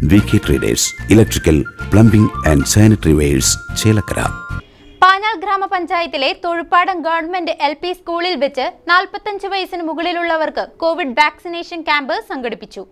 V K traders electrical plumbing and sanitary wares Chelakkara Panjal ഗ്രാമപഞ്ചായത്തിലെ Thozhuppadam government L P സ്കൂളിൽ വെച്ച് നാൽപ്പത്തഞ്ച് വയസ്സിന് മുകളിലുള്ളവർക്ക് കോവിഡ് വാക്സിനേഷൻ ക്യാമ്പ് സംഘടിപ്പിച്ചു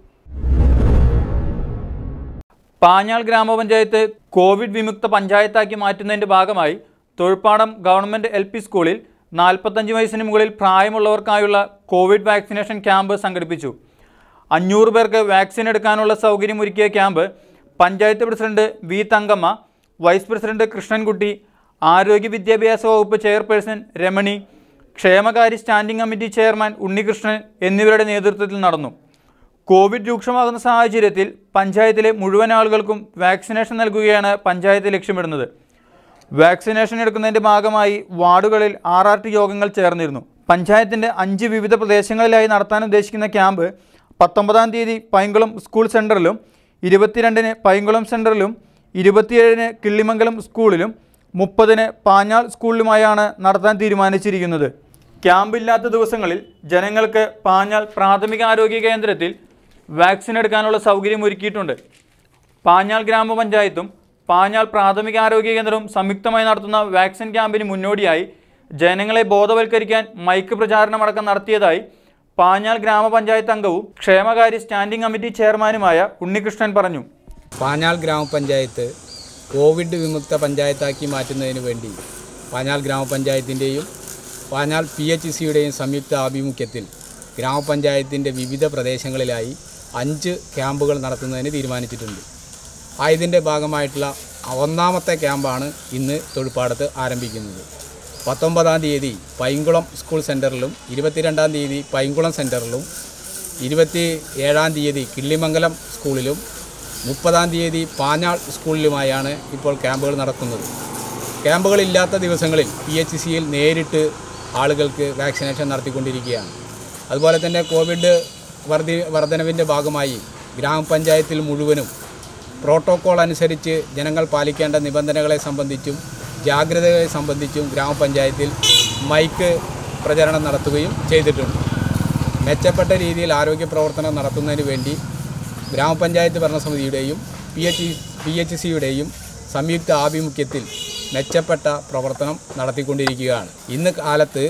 പാഞ്ഞാൾ ഗ്രാമപഞ്ചായത്ത് കോവിഡ് വിമുക്ത പഞ്ചായത്താക്കി മാറ്റുന്നതിൻ്റെ ഭാഗമായി തൊഴുപ്പാടം ഗവൺമെൻറ് എൽ പി സ്കൂളിൽ നാൽപ്പത്തഞ്ച് വയസ്സിന് മുകളിൽ പ്രായമുള്ളവർക്കായുള്ള കോവിഡ് വാക്സിനേഷൻ ക്യാമ്പ് സംഘടിപ്പിച്ചു അഞ്ഞൂറ് പേർക്ക് വാക്സിൻ എടുക്കാനുള്ള സൗകര്യമൊരുക്കിയ camp panchayat president V Thankamma vice president Krishnankutty ആരോഗ്യ വിദ്യാഭ്യാസ വകുപ്പ് ചെയർപേഴ്സൺ രമണി ക്ഷേമകാര്യ സ്റ്റാൻഡിംഗ് കമ്മിറ്റി ചെയർമാൻ ഉണ്ണികൃഷ്ണൻ എന്നിവരുടെ നേതൃത്വത്തിൽ നടന്നു കോവിഡ് രൂക്ഷമാകുന്ന സാഹചര്യത്തിൽ പഞ്ചായത്തിലെ മുഴുവൻ ആളുകൾക്കും വാക്സിനേഷൻ നൽകുകയാണ് പഞ്ചായത്ത് ലക്ഷ്യമിടുന്നത് വാക്സിനേഷൻ എടുക്കുന്നതിൻ്റെ ഭാഗമായി വാർഡുകളിൽ ആർ ആർ ടി യോഗങ്ങൾ ചേർന്നിരുന്നു പഞ്ചായത്തിൻ്റെ അഞ്ച് വിവിധ പ്രദേശങ്ങളിലായി നടത്താൻ ഉദ്ദേശിക്കുന്ന ക്യാമ്പ് പത്തൊമ്പതാം തീയതി പൈങ്കുളം സ്കൂൾ സെൻറ്ററിലും ഇരുപത്തിരണ്ടിന് പൈങ്കുളം സെൻറ്ററിലും ഇരുപത്തിയേഴിന് കിള്ളിമംഗലം സ്കൂളിലും മുപ്പതിന് പാഞ്ഞാൾ സ്കൂളിലുമായാണ് നടത്താൻ തീരുമാനിച്ചിരിക്കുന്നത് ക്യാമ്പില്ലാത്ത ദിവസങ്ങളിൽ ജനങ്ങൾക്ക് പാഞ്ഞാൾ പ്രാഥമികാരോഗ്യ കേന്ദ്രത്തിൽ വാക്സിൻ എടുക്കാനുള്ള സൗകര്യം ഒരുക്കിയിട്ടുണ്ട് പാഞ്ഞാൾ ഗ്രാമപഞ്ചായത്തും പാഞ്ഞാൾ പ്രാഥമികാരോഗ്യ കേന്ദ്രവും സംയുക്തമായി നടത്തുന്ന വാക്സിൻ ക്യാമ്പിന് മുന്നോടിയായി ജനങ്ങളെ ബോധവൽക്കരിക്കാൻ മൈക്ക് പ്രചാരണമടക്കം നടത്തിയതായി പാഞ്ഞാൾ ഗ്രാമപഞ്ചായത്ത് അംഗവും ക്ഷേമകാര്യ സ്റ്റാൻഡിംഗ് കമ്മിറ്റി ചെയർമാനുമായ ഉണ്ണികൃഷ്ണൻ പറഞ്ഞു പാഞ്ഞാൾ ഗ്രാമപഞ്ചായത്ത് കോവിഡ് വിമുക്ത പഞ്ചായത്താക്കി മാറ്റുന്നതിന് വേണ്ടി പാഞ്ഞാൾ ഗ്രാമപഞ്ചായത്തിൻ്റെയും പാഞ്ഞാൾ പി എച്ച് സിയുടെയും സംയുക്ത ആഭിമുഖ്യത്തിൽ ഗ്രാമപഞ്ചായത്തിൻ്റെ വിവിധ പ്രദേശങ്ങളിലായി അഞ്ച് ക്യാമ്പുകൾ നടത്തുന്നതിന് തീരുമാനിച്ചിട്ടുണ്ട് ആയതിൻ്റെ ഭാഗമായിട്ടുള്ള ഒന്നാമത്തെ ക്യാമ്പാണ് ഇന്ന് തൊഴുപ്പാടത്ത് ആരംഭിക്കുന്നത് പത്തൊമ്പതാം തീയതി പൈങ്കുളം സ്കൂൾ സെൻറ്ററിലും ഇരുപത്തിരണ്ടാം തീയതി പൈങ്കുളം സെൻറ്ററിലും ഇരുപത്തി ഏഴാം തീയതി കിള്ളിമംഗലം സ്കൂളിലും മുപ്പതാം തീയതി പാഞ്ഞാൾ സ്കൂളിലുമായാണ് ഇപ്പോൾ ക്യാമ്പുകൾ നടക്കുന്നത് ക്യാമ്പുകളില്ലാത്ത ദിവസങ്ങളിൽ പി എച്ച് സിയിൽ നേരിട്ട് ആളുകൾക്ക് വാക്സിനേഷൻ നടത്തിക്കൊണ്ടിരിക്കുകയാണ് അതുപോലെ തന്നെ കോവിഡ് വർധി വർധനവിൻ്റെ ഭാഗമായി ഗ്രാമപഞ്ചായത്തിൽ മുഴുവനും പ്രോട്ടോക്കോൾ അനുസരിച്ച് ജനങ്ങൾ പാലിക്കേണ്ട നിബന്ധനകളെ സംബന്ധിച്ചും ജാഗ്രതകളെ സംബന്ധിച്ചും ഗ്രാമപഞ്ചായത്തിൽ മൈക്ക് പ്രചരണം നടത്തുകയും ചെയ്തിട്ടുണ്ട് മെച്ചപ്പെട്ട രീതിയിൽ ആരോഗ്യ പ്രവർത്തനം നടത്തുന്നതിന് വേണ്ടി ഗ്രാമപഞ്ചായത്ത് ഭരണസമിതിയുടെയും പി എച്ച് പി എച്ച് സിയുടെയും സംയുക്ത ആഭിമുഖ്യത്തിൽ മെച്ചപ്പെട്ട പ്രവർത്തനം നടത്തിക്കൊണ്ടിരിക്കുകയാണ് ഇന്ന് കാലത്ത്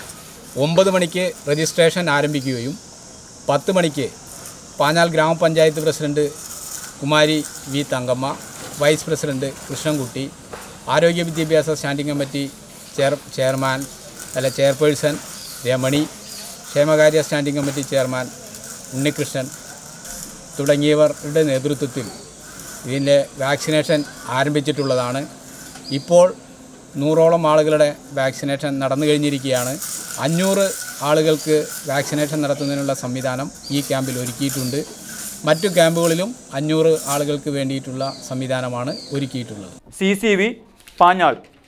ഒമ്പത് മണിക്ക് രജിസ്ട്രേഷൻ ആരംഭിക്കുകയും പത്ത് മണിക്ക് പാഞ്ഞാൽ ഗ്രാമപഞ്ചായത്ത് president Kumari V Thankamma vice president Krishnankutty ആരോഗ്യ വിദ്യാഭ്യാസ സ്റ്റാൻഡിംഗ് കമ്മിറ്റി ചെയർ ചെയർമാൻ അല്ല ചെയർപേഴ്സൺ രമണി ക്ഷേമകാര്യ സ്റ്റാൻഡിംഗ് കമ്മിറ്റി ചെയർമാൻ ഉണ്ണികൃഷ്ണൻ തുടങ്ങിയവരുടെ നേതൃത്വത്തിൽ ഇതിൻ്റെ വാക്സിനേഷൻ ആരംഭിച്ചിട്ടുള്ളതാണ് ഇപ്പോൾ നൂറോളം ആളുകളുടെ വാക്സിനേഷൻ നടന്നു കഴിഞ്ഞിരിക്കുകയാണ് അഞ്ഞൂറ് ആളുകൾക്ക് വാക്സിനേഷൻ നടത്തുന്നതിനുള്ള സംവിധാനം ഈ ക്യാമ്പിൽ ഒരുക്കിയിട്ടുണ്ട് മറ്റു ക്യാമ്പുകളിലും അഞ്ഞൂറ് ആളുകൾക്ക് വേണ്ടിയിട്ടുള്ള സംവിധാനമാണ് ഒരുക്കിയിട്ടുള്ളത് സി സി വി പാഞ്ഞാൾ